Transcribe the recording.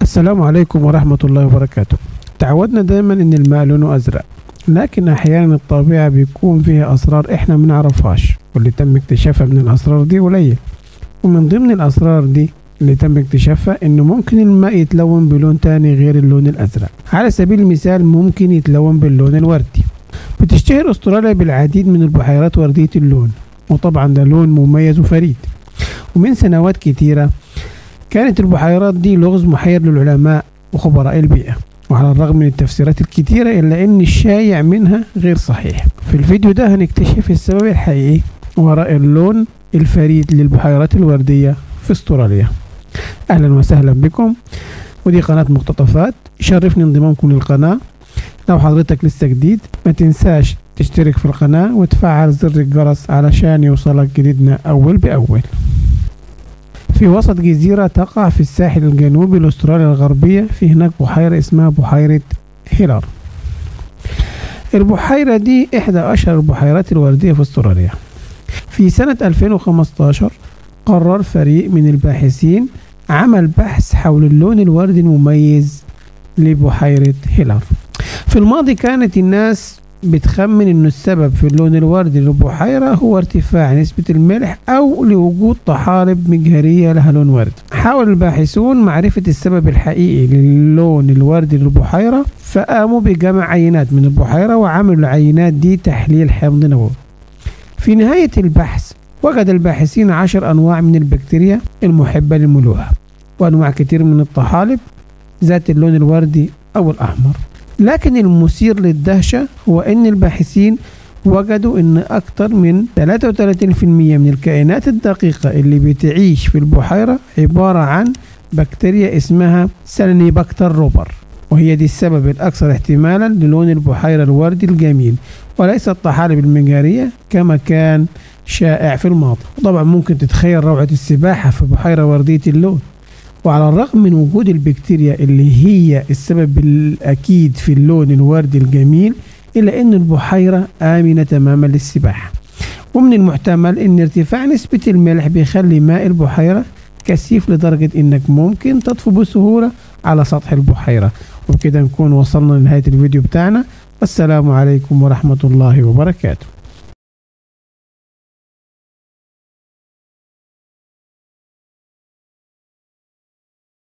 السلام عليكم ورحمة الله وبركاته تعودنا دايما ان الماء لونه ازرق لكن احيانا الطبيعة بيكون فيها اسرار احنا منعرفهاش واللي تم اكتشافها من الاسرار دي قليل ومن ضمن الاسرار دي اللي تم اكتشافها انه ممكن الماء يتلون بلون تاني غير اللون الازرق على سبيل المثال ممكن يتلون باللون الوردي بتشتهر استراليا بالعديد من البحيرات وردية اللون وطبعا ده لون مميز وفريد ومن سنوات كتيرة كانت البحيرات دي لغز محير للعلماء وخبراء البيئة وعلى الرغم من التفسيرات الكتيرة إلا أن الشايع منها غير صحيح في الفيديو ده هنكتشف السبب الحقيقي وراء اللون الفريد للبحيرات الوردية في استراليا أهلا وسهلا بكم ودي قناة مقتطفات يشرفني انضمامكم للقناة لو حضرتك لسه جديد ما تنساش تشترك في القناة وتفعل زر الجرس علشان يوصلك جديدنا أول بأول في وسط جزيرة تقع في الساحل الجنوبي لأستراليا الغربية في هناك بحيرة اسمها بحيرة هيلر البحيرة دي إحدى أشهر البحيرات الوردية في أستراليا في سنة 2015 قرر فريق من الباحثين عمل بحث حول اللون الوردي المميز لبحيرة هيلر في الماضي كانت الناس بتخمن انه السبب في اللون الوردي للبحيرة هو ارتفاع نسبة الملح او لوجود طحالب مجهرية لها لون ورد حاول الباحثون معرفة السبب الحقيقي للون الوردي للبحيرة فقاموا بجمع عينات من البحيرة وعملوا العينات دي تحليل حمض نووي في نهاية البحث وجد الباحثين عشر أنواع من البكتيريا المحبة للملوحة وأنواع كتير من الطحالب ذات اللون الوردي أو الأحمر لكن المثير للدهشة هو أن الباحثين وجدوا أن أكثر من 33% من الكائنات الدقيقة اللي بتعيش في البحيرة عبارة عن بكتيريا اسمها سالينيباكتر روبر وهي دي السبب الأكثر احتمالا للون البحيرة الوردي الجميل وليس الطحالب المجارية كما كان شائع في الماضي طبعا ممكن تتخيل روعة السباحة في بحيرة وردية اللون وعلى الرغم من وجود البكتيريا اللي هي السبب الأكيد في اللون الوردي الجميل إلا أن البحيرة آمنة تماما للسباحة ومن المحتمل أن ارتفاع نسبة الملح بيخلي ماء البحيرة كثيف لدرجة أنك ممكن تطفو بسهولة على سطح البحيرة وبكده نكون وصلنا لنهاية الفيديو بتاعنا والسلام عليكم ورحمة الله وبركاته